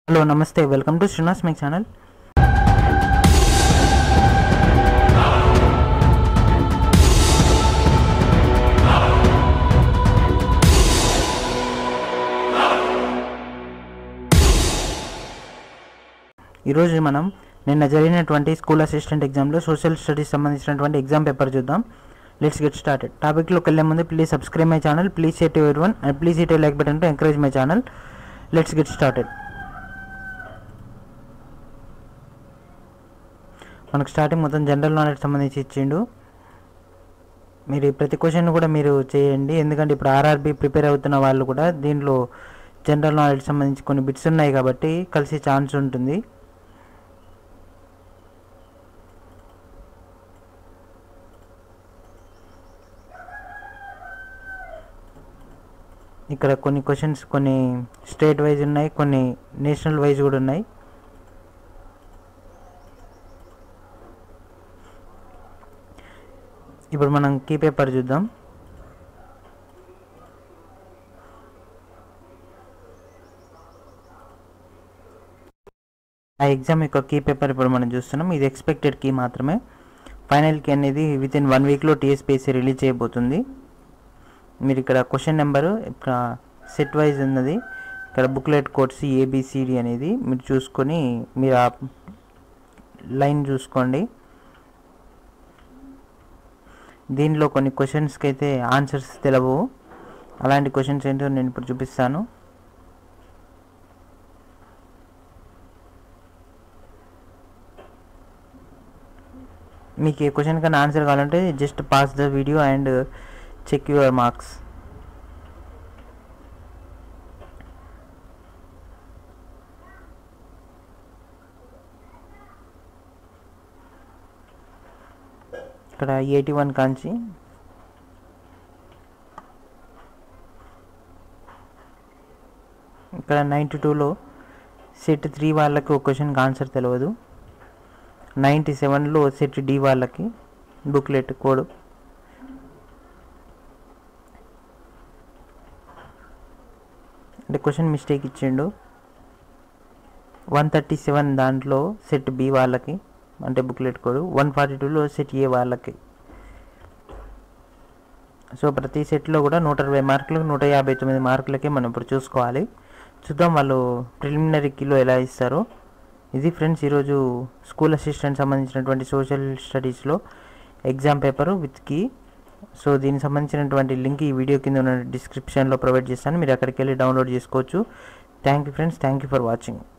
hello నమస్తే welcome to Srinivas my channel ఈరోజు మనం నిన్న జరిగినటువంటి స్కూల్ అసిస్టెంట్ ఎగ్జామ్లో సోషల్ స్టడీస్ సంబంధించినటువంటి ఎగ్జామ్ పేపర్ చూద్దాం లెట్స్ గెట్ స్టార్టెడ్ టాపిక్లోకి వెళ్ళే ముందు please subscribe my channel please set everyone and please it like button to encourage my channel let's get started మనకు స్టార్టింగ్ మొత్తం జనరల్ నాలెడ్జ్ సంబంధించి ఇచ్చిండు మీరు ఈ ప్రతి క్వశ్చన్ కూడా మీరు చేయండి ఎందుకంటే ఇప్పుడు ఆర్ఆర్బి ప్రిపేర్ అవుతున్న వాళ్ళు కూడా దీంట్లో జనరల్ నాలెడ్జ్ సంబంధించి కొన్ని బిట్స్ ఉన్నాయి కాబట్టి కలిసి ఛాన్స్ ఉంటుంది ఇక్కడ కొన్ని క్వశ్చన్స్ కొన్ని స్టేట్ వైజ్ ఉన్నాయి కొన్ని నేషనల్ వైజ్ కూడా ఉన్నాయి ఇప్పుడు మనం కీ పేపర్ చూద్దాం ఆ ఎగ్జామ్ యొక్క కీ పేపర్ ఇప్పుడు మనం చూస్తున్నాం ఇది ఎక్స్పెక్టెడ్ కీ మాత్రమే ఫైనల్ కీ అనేది విత్ ఇన్ వన్ వీక్లో టీఎస్పీఎస్సీ రిలీజ్ చేయబోతుంది మీరు ఇక్కడ క్వశ్చన్ నెంబరు ఇక్కడ సెట్ వైజ్ ఉన్నది ఇక్కడ బుక్లెట్ కోడ్స్ ఏబిసిడి అనేది మీరు చూసుకొని మీరు ఆ లైన్ చూసుకోండి దీనిలో కొన్ని క్వశ్చన్స్కి అయితే ఆన్సర్స్ తెలవు అలాంటి క్వశ్చన్స్ ఏంటో నేను ఇప్పుడు చూపిస్తాను మీకు ఏ క్వశ్చన్ కన్నా ఆన్సర్ కావాలంటే just pause the video and check your marks ఇక్కడ ఎయిటీ వన్ కాంచి ఇక్కడ నైంటీ టూలో సెట్ త్రీ వాళ్ళకి ఒక క్వశ్చన్కి ఆన్సర్ తెలియదు నైంటీ సెవెన్లో సెట్ డి వాళ్ళకి బుక్లెట్ కోడ్ అంటే క్వశ్చన్ మిస్టేక్ ఇచ్చిండు వన్ థర్టీ సెవెన్ దాంట్లో సెట్ బి వాళ్ళకి అంటే బుక్లెట్ కోడ్ వన్ ఫార్టీ టూలో సెట్ ఏ వాళ్ళకి సో ప్రతి సెట్లో కూడా నూట ఇరవై మార్కులకు నూట యాభై తొమ్మిది మార్కులకి మనం ఇప్పుడు చూసుకోవాలి చూద్దాం వాళ్ళు ప్రిలిమినరీ కిలో ఎలా ఇస్తారో ఇది ఫ్రెండ్స్ ఈరోజు స్కూల్ అసిస్టెంట్ సంబంధించినటువంటి సోషల్ స్టడీస్లో exam paper with key so దీనికి సంబంధించినటువంటి లింక్ ఈ వీడియో కింద ఉన్న డిస్క్రిప్షన్లో ప్రొవైడ్ చేస్తాను మీరు అక్కడికి వెళ్ళి డౌన్లోడ్ చేసుకోవచ్చు thank you friends thank you for watching